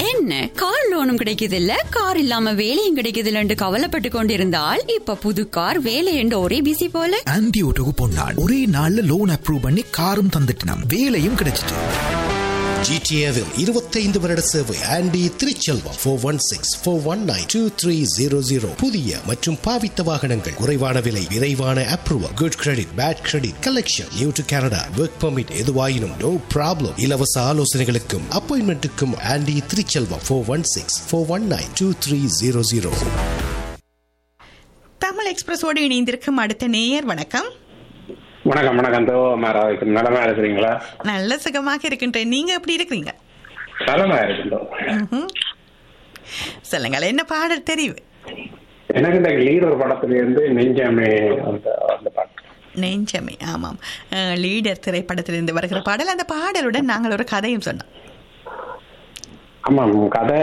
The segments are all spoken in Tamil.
என்ன கார் லோனும் கிடைக்குது இல்ல கார் இல்லாம வேலையும் கிடைக்குது இல்லன்னு கவலைப்பட்டு கொண்டிருந்தால் இப்ப புது கார் வேலை என்று ஒரே பிசி போல ஆன்டி ஓட்டோக்கு பொன்னான் ஒரே நாள்ல லோன் அப்ரூவ் பண்ணி காரும் தந்துட்டான் வேலையும் கிடைச்சிட்டு ஜிடிஏவில் இருபத்தைந்து வருட சேவை Andy Thiruchelvam four one six four one nine two three zero zero புதிய மற்றும் பாவித்த வாகனங்கள் குறைவான விலை விரைவான approval good credit bad credit collection new to Canada work permit எதுவாயினும் நோ ப்ராப்ளம் இலவச ஆலோசனைகளுக்கும் அப்பாயின்மெண்ட்டுக்கும் Andy Thiruchelvam four one six four one nine two three zero zero Tamil எக்ஸ்பிரஸோடு இணைந்திருக்கும் அடுத்த நேயர் வணக்கம் வணக்கம் வணக்கம் தோமாரா நலமா இருக்கிறீங்களா நல்ல சுகமாக இருக்கின்றேன் நீங்க எப்படி இருக்கிறீங்க நலமா இருக்கின்றோம் ம்ஹும். சொல்லுங்கள் என்ன பாடல் தெரிவு எனக்கு இந்த லீடர் படத்துல இருந்து நெஞ்சமே அந்த அந்த பாட்டு நெஞ்சமே ஆமாம் அஹ், லீடர் திரைப்படத்திலிருந்து வருகிற பாடல் அந்த பாடலுடன் நாங்கள் ஒரு கதையும் சொன்னோம் ஆமாம் கதை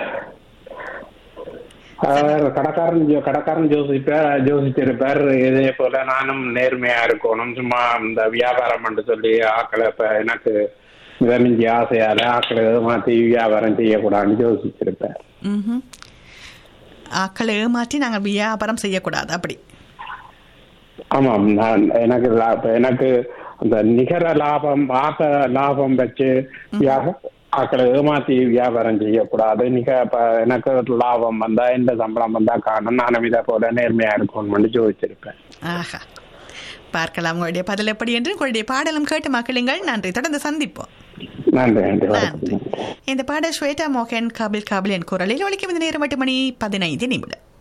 அவர் கடைக்காரன் ஜோ- கடைக்காரன் ஜோசிப்பார் ஜோசிச்சிருப்பார் இதே போல நானும் நேர்மையா இருக்கணும் சும்மா இந்த வியாபாரம் பண்ண சொல்லி ஆக்களை இப்ப எனக்கு மிதமிஞ்சி ஆசையால ஆக்களை மாத்தி வியாபாரம் செய்யக்கூடாதுன்னு யோசிச்சிருப்பார் ம்ஹும். ஆக்களை ஏமாற்றி நாங்கள் வியாபாரம் செய்யக்கூடாது அப்படி ஆமாம் நான் எனக்கு லா- இப்ப எனக்கு அந்த நிகர லாபம் ஆக்க லாபம் வச்சு வியா- ஆக்களை ஏமாத்தி வியாபாரம் செய்யக்கூடாது நிக இப்ப எனக்கு ஒரு லாபம் வந்தா எந்த சம்பளம் வந்தா காணும் நானும் இதை போல நேர்மையா இருக்கணும்னு யோசிச்சிருப்பேன் ஆஹா பார்க்கலாம் உங்களுடைய பதில் எப்படி என்று உங்களுடைய பாடலும் கேட்டு மக்களுங்கள் நன்றி தொடர்ந்து சந்திப்போம் நன்றி நன்றி நன்றி வணக்கம் இந்த பாடல் ஸ்வேதா மோகன் கபில் கபில் என் குரலில் ஒழிக்கும் இந்த நேரம் எட்டு மணி பதினைந்து நிமிடம்